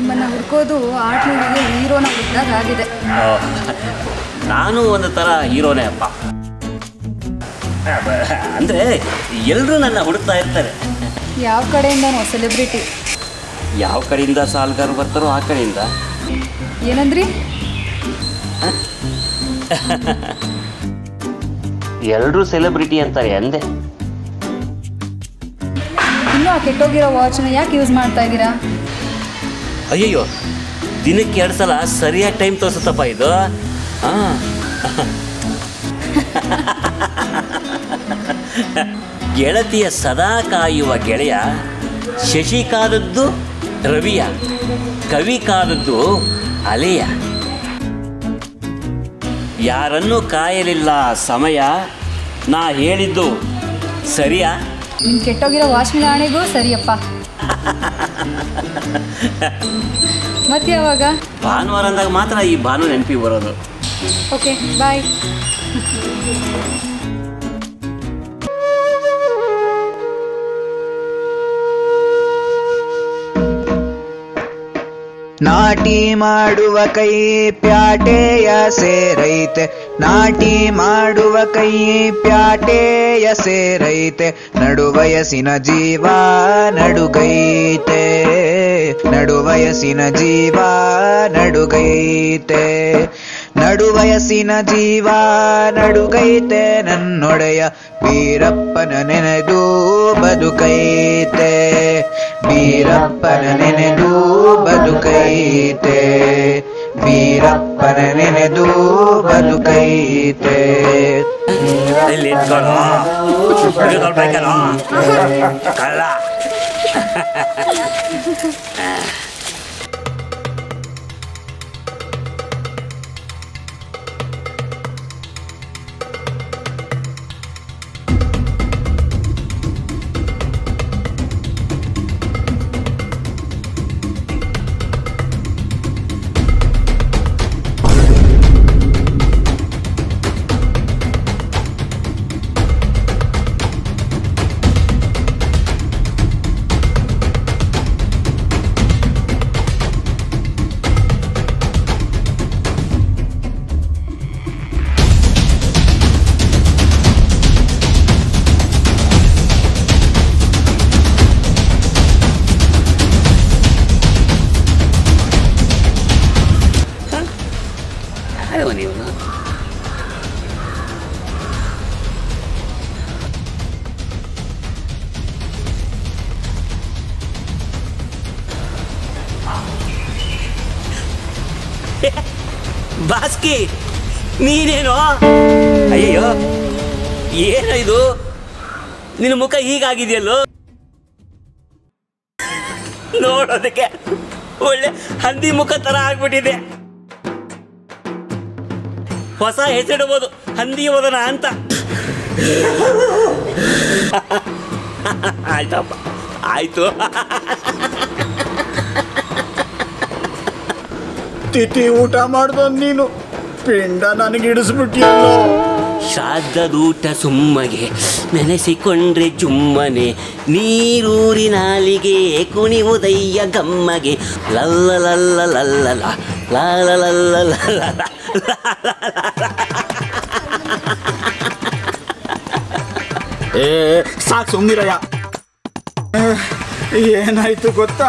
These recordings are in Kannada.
ನಿಮ್ಮನ್ನು ಹುಡ್ಕೋದು ಆರ್ಟ್ ಮೂವಿಗೆ ಹೀರೋನ ಹುಡುಕ್ದಾಗ ಆಗಿದೆ ಆ, ನಾನು ಒಂದು ಥರ ಹೀರೋನೇ ಅಪ್ಪ ಆ, ಬ- ಅಂದ್ರೆ ಎಲ್ಲರೂ ನನ್ನ ಹುಡುಕ್ತಾ ಇರ್ತಾರೆ ಯಾವ ಕಡೆಯಿಂದನೋ ಸೆಲೆಬ್ರಿಟಿ ಯಾವ ಕಡೆಯಿಂದ ಸಾಲ್ಗಾರು ಬರ್ತಾರೋ ಆ ಕಡೆಯಿಂದ ಏನಂದ್ರಿ ಎಲ್ಲರೂ ಸೆಲೆಬ್ರಿಟಿ ಅಂತಾರೆ ಅಂದೆ ಇನ್ನೂ ಆ ಕೆಟ್ಟೋಗಿರೋ ವಾಚ್ನ ಯಾಕೆ ಯೂಸ್ ಮಾಡ್ತಾ ಇದ್ದೀರಾ ಅಯ್ಯಯ್ಯೋ ದಿನಕ್ಕೆ ಎರಡು ಸಲ ಸರಿಯಾದ ಟೈಮ್ ತೋರಿಸುತ್ತಪ್ಪ ಇದು ಹಾಂ ಗೆಳತಿಯ ಸದಾ ಕಾಯುವ ಗೆಳೆಯ ಶಶಿ ಕಾದದ್ದು ರವಿಯ ಕವಿ ಕಾದದ್ದು ಅಲೆಯ ಯಾರನ್ನೂ ಕಾಯಲಿಲ್ಲ ಸಮಯ ನಾ ಹೇಳಿದ್ದು ಸರಿಯಾ ನಿಮ್ಮ ಕೆಟ್ಟೋಗಿರೋ ವಾಚ್ ಮೇಲೆ ಆಣೆಗೂ ಸರಿಯಪ್ಪ ಮತ್ತೆ ಯಾವಾಗ ಭಾನುವಾರ ಅಂದಾಗ ಮಾತ್ರ ಈ ಭಾನು ನೆನಪಿಗೆ ಬರೋದು ಓಕೆ ಬಾಯ್ ನಾಟಿ ಮಾಡುವ ಕೈ ಪ್ಯಾಟೆಯ ಸೇರೈತೆ ನಾಟಿ ಮಾಡುವ ಕೈ ಪ್ಯಾಟೆಯ ಸೇರೈತೆ ನಡುವಯಸ್ಸಿನ ಜೀವ ನಡುಗೈತೆ ನಡುವಯಸ್ಸಿನ ಜೀವ ನಡುಗೈತೆ ನಡುವಯಸ್ಸಿನ ಜೀವ ನಡುಗೈತೆ ನನ್ನೊಡೆಯ ವೀರಪ್ಪನ ನೆನೆದು ಬದುಕೈತೆ ವೀರಪ್ಪನ ನೆನೆದು ಬದುಕೈತೆ ವೀರಪ್ಪನ ನೆನೆದು ಬದುಕೈತೆ ಇಲ್ಲಿ ಇಟ್ಕೊಳ್ಳೋ ಹಿಡಿದೊಳ್ಬೇಕೇನೋ ಕಳ್ಳ ಯಾರವ ನೀವು ಬಾಸ್ಕಿ ನೀನೇನೋ ಅಯ್ಯೋ ಏನೋ ಇದು ನಿನ್ನ ಮುಖ ಹೀಗಾಗಿದೆಯಲ್ಲೋ ನೋಡೋದಕ್ಕೆ ಒಳ್ಳೆ ಹಂದಿ ಮುಖ ತರ ಆಗ್ಬಿಟ್ಟಿದೆ ಹೊಸ ಹೆಸರಿಡಬಹುದು ಹಂದಿ ವದನ ಅಂತ ಆಯ್ತಪ್ಪ ಆಯ್ತು ತಿಥಿ ಊಟ ಮಾಡ್ದ ನೀನು ಪಿಂಡ ನನಗೆ ಇಡಿಸ್ಬಿಟ್ಟಿಯಲ್ಲೋ ಶ್ರಾದ್ದದೂಟ ಸುಮ್ಮಗೆ ನೆನೆಸಿಕೊಂಡ್ರೆ ಜುಮ್ಮನೆ ನೀರೂರಿನಾಲಿಗೆ ಕುಣಿವುದಯ್ಯ ಗಮ್ಮಗೆ ಲಲ್ಲ ಲಲ್ಲ ಲಲ್ಲಲ ಲಾಲ ಲಲ್ಲ ಲಲ್ಲ ಏ ಸಾಕು ಸುಮ್ನಿರಯ್ಯ ಏ, ಏನಾಯ್ತು ಗೊತ್ತಾ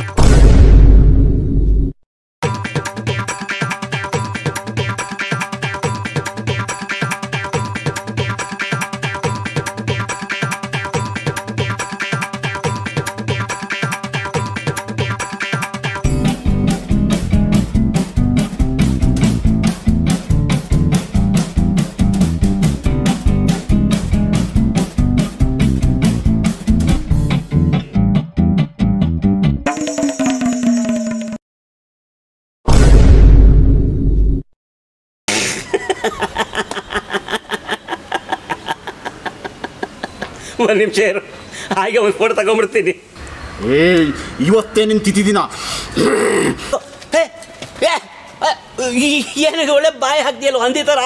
ಒಂದು ನಿಮಿಷ ಇರು ಹಾಗೆ ಒಂದು ಫೋಟೋ ತಗೊಂಡ್ಬಿಡ್ತೀನಿ ಏ ಇವತ್ತೇ ನಿನ್ ತಿಥಿ ದಿನ ಏ, ಏ, ಆ, ಈ- ಏನಿದು ಒಳ್ಳೆ ಬಾಯಿ ಹಾಕ್ದಿಯಲ್ಲ ಹಂದಿ ಥರ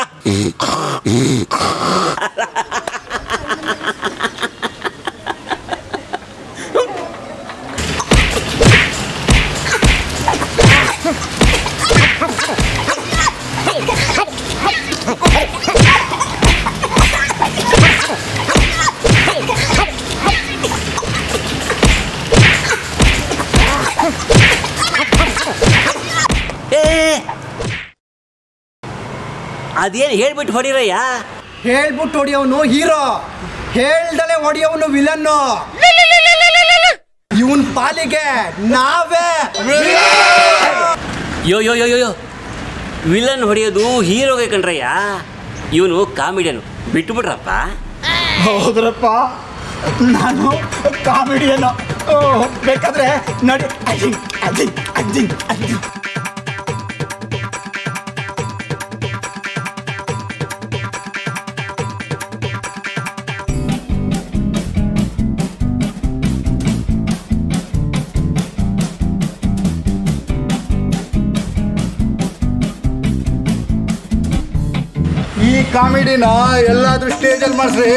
ಅದೇನು ಹೇಳ್ಬಿಟ್ಟು ಹೊಡಿರಯ್ಯ ಹೇಳ್ಬಿಟ್ಟು ಹೊಡಿಯವನು ಹೀರೋ ಹೇಳ್ದಲೆ ಹೊಡಿಯವನು ವಿಲನ್ನು ಇವನ್ ಪಾಲಿಗೆ ನಾವೇ ಯೋ ಯೋ ಯೋ ಯೋ ಯೋ ವಿಲನ್ ಹೊಡೆಯೋದು ಹೀರೋಗೆ ಕಣ್ರಯ್ಯ ಇವನು ಕಾಮಿಡಿಯನು ಬಿಟ್ಟುಬಿಟ್ರಪ್ಪ ಹೌದ್ರಪ್ಪ ನಾನು ಕಾಮಿಡಿಯನು ಬೇಕಾದ್ರೆ ನೋಡಿ ಅಜ್ಜಿ ಅಜ್ಜಿ ಅಜ್ಜಿ ಅಜ್ಜಿ ಈ ಕಾಮಿಡಿನ ಎಲ್ಲಾದ್ರೂ ಸ್ಟೇಜಲ್ಲಿ ಮಾಡಿಸ್ರಿ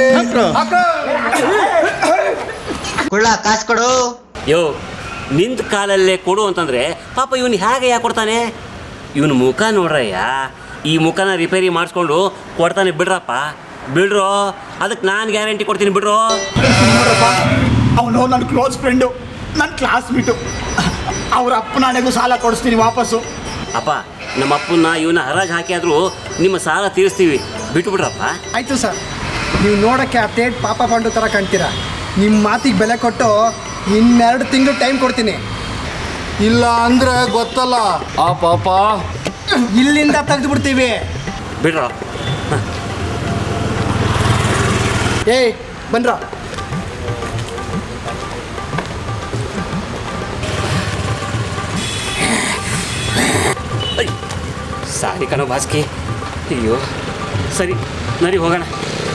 ಕುಳ್ಳ ಕಾಸು ಕೊಡು ಯೋ ನಿಂತ ಕಾಲಲ್ಲೇ ಕೊಡು ಅಂತಂದ್ರೆ ಪಾಪ ಇವನು ಹೇಗೆ ಯಾಕೆ ಕೊಡ್ತಾನೆ ಇವನು ಮುಖ ನೋಡ್ರಯ್ಯ ಈ ಮುಖನ ರಿಪೇರಿ ಮಾಡಿಸ್ಕೊಂಡು ಕೊಡ್ತಾನೆ ಬಿಡ್ರಪ್ಪ ಬಿಡ್ರೋ ಅದಕ್ಕೆ ನಾನು ಗ್ಯಾರಂಟಿ ಕೊಡ್ತೀನಿ ಬಿಡ್ರೋ ನೋಡ್ರಪ್ಪ ಅವನು ನನ್ನ ಕ್ಲೋಸ್ ಫ್ರೆಂಡು ನನ್ನ ಕ್ಲಾಸ್ಮೇಟು ಅವ್ರ ಅಪ್ಪನಾಣೆಗೂ ಸಾಲ ಕೊಡಿಸ್ತೀನಿ ವಾಪಸ್ಸು ಅಪ್ಪ ನಮ್ಮ ಅಪ್ಪನ್ನ ಇವನ್ನ ಹರಾಜ್ ಹಾಕಿ ಆದರೂ ನಿಮ್ಮ ಸಾಲ ತೀರಿಸ್ತೀವಿ ಬಿಟ್ಟು ಬಿಡ್ರಪ್ಪ ಆಯ್ತು ಸರ್ ನೀವು ನೋಡಕ್ಕೆ ಆ ತೇಟ್ ಪಾಪ ಪಂಡು ಥರ ಕಾಣ್ತೀರಾ ನಿಮ್ಮ ಮಾತಿಗೆ ಬೆಲೆ ಕೊಟ್ಟು ಇನ್ನೆರಡು ತಿಂಗಳು ಟೈಮ್ ಕೊಡ್ತೀನಿ ಇಲ್ಲ ಅಂದ್ರೆ ಗೊತ್ತಲ್ಲ ಆ ಪಾಪ ಇಲ್ಲಿಂದ ತೆಗೆದು ಬಿಡ್ತೀವಿ ಬಿಡ್ರೋ ಏಯ್ ಬನ್ರ ಐ, ಸಾರಿ ಕಣೋ ಬಾಸ್ಕಿ ಅಯ್ಯೋ ಸರಿ ನಡಿ ಹೋಗೋಣ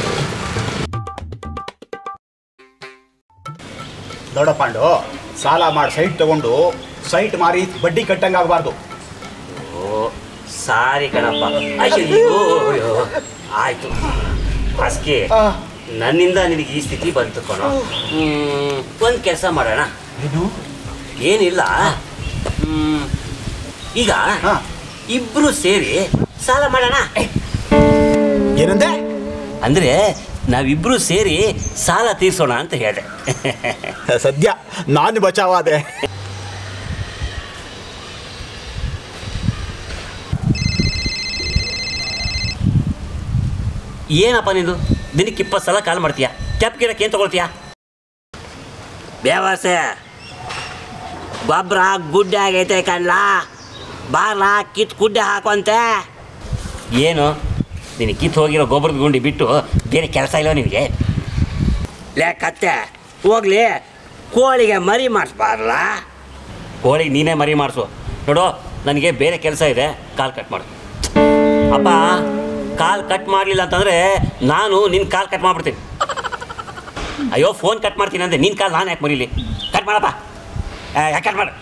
ದೊಡ್ಡ ಪಾಂಡು ಸಾಲ ಮಾಡಿ ಸೈಟ್ ತಗೊಂಡು ಸೈಟ್ ಮಾರಿ ಬಡ್ಡಿ ಕಟ್ಟಂಗಾಗಬಾರ್ದು ಓ ಸಾರಿ ಕಣಪ್ಪ ಅಯ್ಯೋ ಅಯ್ಯೋ ಆಯ್ತು ಬಾಸ್ಕಿ ನನ್ನಿಂದ ನಿನಗೆ ಈ ಸ್ಥಿತಿ ಬಂತು ಕಣೋ ಒಂದು ಕೆಲಸ ಮಾಡೋಣ ಏನು ಏನಿಲ್ಲ ಹ್ಮ್, ಈಗ ಹಾ. ಇಬ್ರು ಸೇರಿ ಸಾಲ ಮಾಡೋಣ ಏನಂದೆ ಅಂದ್ರೆ ನಾವಿಬ್ರು ಸೇರಿ ಸಾಲ ತೀರ್ಸೋಣ ಅಂತ ಹೇಳಿದೆ ಸದ್ಯ ನಾನು ಬಚಾವಾದೆ ಏನಪ್ಪ ನಿಂದು ದಿನಕ್ಕೆ ಇಪ್ಪತ್ತು ಸಲ ಕಾಲ್ ಮಾಡ್ತೀಯ ಕ್ಯಾಪ್ ಗಿಡಕ್ಕೆ ಏನು ತಗೊಳ್ತೀಯ ಬೇವಾಸೆ ಗೊಬ್ಬರ ಗುಡ್ಡೆ ಆಗೈತೆ ಕಣ್ಲ ಬಾರ್ಲ ಕಿತ್ ಗುಡ್ಡೆ ಹಾಕುವಂತೆ ಏನು ನಿನಗೆ ಕಿತ್ತು ಹೋಗಿರೋ ಗೊಬ್ಬರದ ಗುಂಡಿ ಬಿಟ್ಟು ಬೇರೆ ಕೆಲಸ ಇಲ್ಲೋ ನಿನಗೆ ಲೇ ಕತ್ತೆ ಹೋಗ್ಲಿ ಕೋಳಿಗೆ ಮರಿ ಮಾಡಿಸ್ಬಾರ್ಲ ಕೋಳಿಗೆ ನೀನೇ ಮರಿ ಮಾಡಿಸು ನೋಡು ನನಗೆ ಬೇರೆ ಕೆಲಸ ಇದೆ ಕಾಲ್ ಕಟ್ ಮಾಡು ಅಪ್ಪ ಕಾಲ್ ಕಟ್ ಮಾಡಲಿಲ್ಲ ಅಂತಂದರೆ ನಾನು ನಿನ್ನ ಕಾಲ್ ಕಟ್ ಮಾಡ್ಬಿಡ್ತೀನಿ ಅಯ್ಯೋ ಫೋನ್ ಕಟ್ ಮಾಡ್ತೀನಿ ಅಂದೆ ನಿನ್ನ ಕಾಲ್ ನಾನು ಯಾಕೆ ಮರೀಲಿ ಕಟ್ ಮಾಡಪ್ಪ ಯಾಕೆ ಕಟ್ ಮಾಡು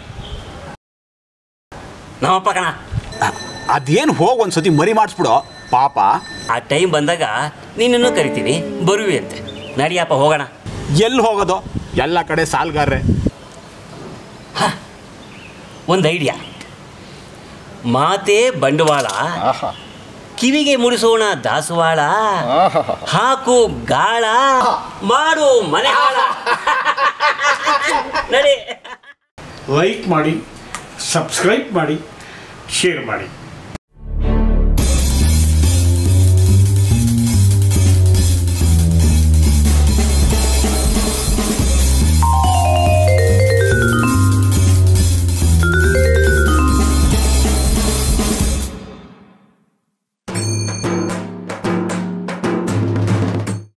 ನಮ್ಮಪ್ಪ ಕಣ ಅದೇನು ಹೋಗಿ ಒಂದ್ಸತಿ ಮರಿ ಮಾಡಿಸ್ಬಿಡು ಪಾಪ ಆ ಟೈಮ್ ಬಂದಾಗ ನಿನ್ನನ್ನು ಕರಿತೀನಿ ಬರುವಿ ಅಂತೆ ನಡಿಯಪ್ಪ ಹೋಗೋಣ ಎಲ್ಲಿ ಹೋಗೋದು ಎಲ್ಲ ಕಡೆ ಸಾಲ್ಗಾರ್ರೆ ಒಂದು ಐಡಿಯಾ ಮಾತೇ ಬಂಡವಾಳ ಕಿವಿಗೆ ಮುಡಿಸೋಣ ದಾಸವಾಳ ಹಾಕು ಗಾಳ ಮಾಡು ಮನೆ ಹಾಳ ನಡಿ ಲೈಕ್ ಮಾಡಿ ಸಬ್ಸ್ಕ್ರೈಬ್ ಮಾಡಿ ಶೇರ್ ಮಾಡಿ